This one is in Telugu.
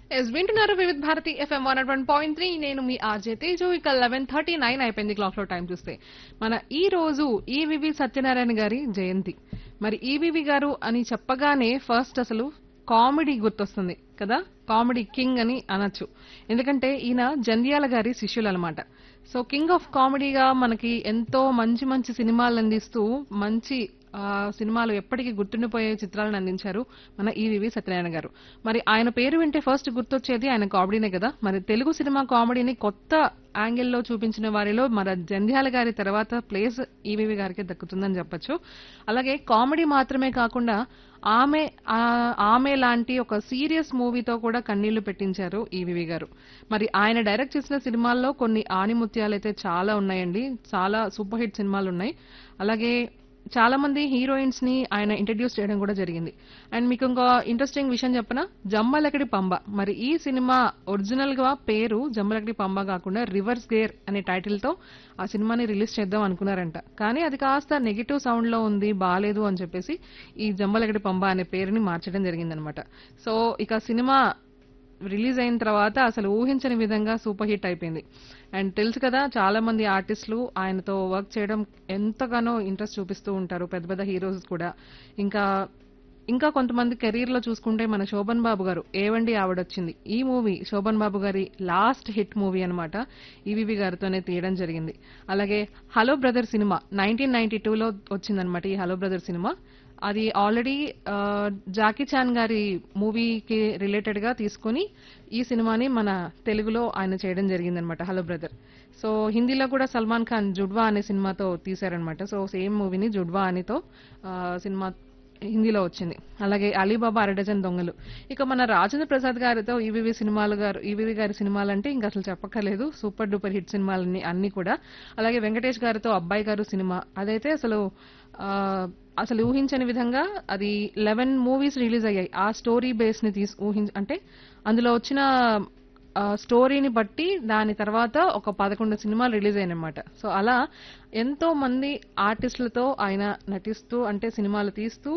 ఎస్ వింటున్నారు Vividh Bharati FM one one point three నేను మీ ఆర్జే తేజు ఇక లెవెన్ థర్టీ నైన్ అయిపోయింది క్లాక్ లో టైం చూస్తే మన ఈ రోజు ఈవివి సత్యనారాయణ గారి జయంతి మరి ఈవివి గారు అని చెప్పగానే ఫస్ట్ అసలు కామెడీ గుర్తొస్తుంది కదా కామెడీ కింగ్ అని అనొచ్చు ఎందుకంటే ఈయన జంధ్యాల గారి శిష్యులు అనమాట సో కింగ్ ఆఫ్ కామెడీగా మనకి ఎంతో మంచి మంచి సినిమాలు అందిస్తూ మంచి ఆ, సినిమాలు ఎప్పటికీ గుర్తుండిపోయే చిత్రాలను అందించారు మన ఈవివి సత్యనారాయణ గారు మరి ఆయన పేరు వింటే ఫస్ట్ గుర్తొచ్చేది ఆయన కామెడీనే కదా మరి తెలుగు సినిమా కామెడీని కొత్త యాంగిల్లో చూపించిన వారిలో మన జంధ్యాల గారి తర్వాత ప్లేస్ ఈవివి గారికి దక్కుతుందని చెప్పొచ్చు అలాగే కామెడీ మాత్రమే కాకుండా ఆమె ఆ- ఆమె లాంటి ఒక సీరియస్ మూవీతో కూడా కన్నీళ్లు పెట్టించారు ఈవివి గారు మరి ఆయన డైరెక్ట్ చేసిన సినిమాల్లో కొన్ని ఆణిముత్యాలు అయితే చాలా ఉన్నాయండి చాలా సూపర్ హిట్ సినిమాలు ఉన్నాయి అలాగే చాలా మంది హీరోయిన్స్ ని ఆయన ఇంట్రడ్యూస్ చేయడం కూడా జరిగింది అండ్ మీకు ఇంకో ఇంట్రెస్టింగ్ విషయం చెప్పన జమ్మలకడి పంబ మరి ఈ సినిమా ఒరిజినల్ గా పేరు జమ్మలకడి పంబ కాకుండా రివర్స్ గేర్ అనే టైటిల్ తో ఆ సినిమాని రిలీజ్ చేద్దాం అనుకున్నారంట కానీ అది కాస్త నెగిటివ్ సౌండ్ లో ఉంది బాలేదు అని చెప్పేసి ఈ జమ్మలకడి పంబ అనే పేరుని మార్చడం జరిగిందనమాట సో ఇక సినిమా రిలీజ్ అయిన తర్వాత అసలు ఊహించని విధంగా సూపర్ హిట్ అయిపోయింది అండ్ తెలుసు కదా చాలా మంది ఆర్టిస్టులు ఆయనతో వర్క్ చేయడం ఎంతగానో ఇంట్రెస్ట్ చూపిస్తూ ఉంటారు పెద్ద పెద్ద హీరోస్ కూడా ఇంకా ఇంకా కొంతమంది కెరీర్ లో చూసుకుంటే మన శోభన్ బాబు గారు ఏవండి ఆవిడొచ్చింది ఈ మూవీ శోభన్ బాబు గారి లాస్ట్ హిట్ మూవీ అనమాట ఈవీవి గారితోనే తీయడం జరిగింది అలాగే hello brother cinema nineteen ninety టూలో వచ్చిందనమాట ఈ హలో బ్రదర్ సినిమా అది ఆల్రెడీ జాకీ చాన్ గారి మూవీకి రిలేటెడ్ గా తీసుకొని ఈ సినిమాని మన తెలుగులో ఆయన చేయడం జరిగిందనమాట హలో బ్రదర్ సో హిందీలో కూడా సల్మాన్ ఖాన్ జుడ్వా అనే సినిమాతో తీశారనమాట సో సేమ్ మూవీని జుడ్వా అనితో ఆ, సినిమా హిందీలో వచ్చింది అలాగే అలీబాబా అరడజన్ దొంగలు ఇక మన రాజేంద్ర ప్రసాద్ గారితో ఈవీవి సినిమాలు గారు ఈవీవి గారి సినిమాలు అంటే ఇంకా అసలు చెప్పక్కర్లేదు సూపర్ డూపర్ హిట్ సినిమాలన్నీ అన్ని కూడా అలాగే వెంకటేష్ గారితో అబ్బాయి గారు సినిమా అదైతే అసలు ఆ, అసలు ఊహించని విధంగా అది లెవెన్ మూవీస్ రిలీజ్ అయ్యాయి ఆ స్టోరీ బేస్ ని తీసి ఊహించ అంటే అందులో వచ్చిన ఆ, స్టోరీని బట్టి దాని తర్వాత ఒక పదకొండు సినిమాలు రిలీజ్ అయ్యాయన్నమాట సో అలా ఎంతో మంది ఆర్టిస్టులతో ఆయన నటిస్తూ అంటే సినిమాలు తీస్తూ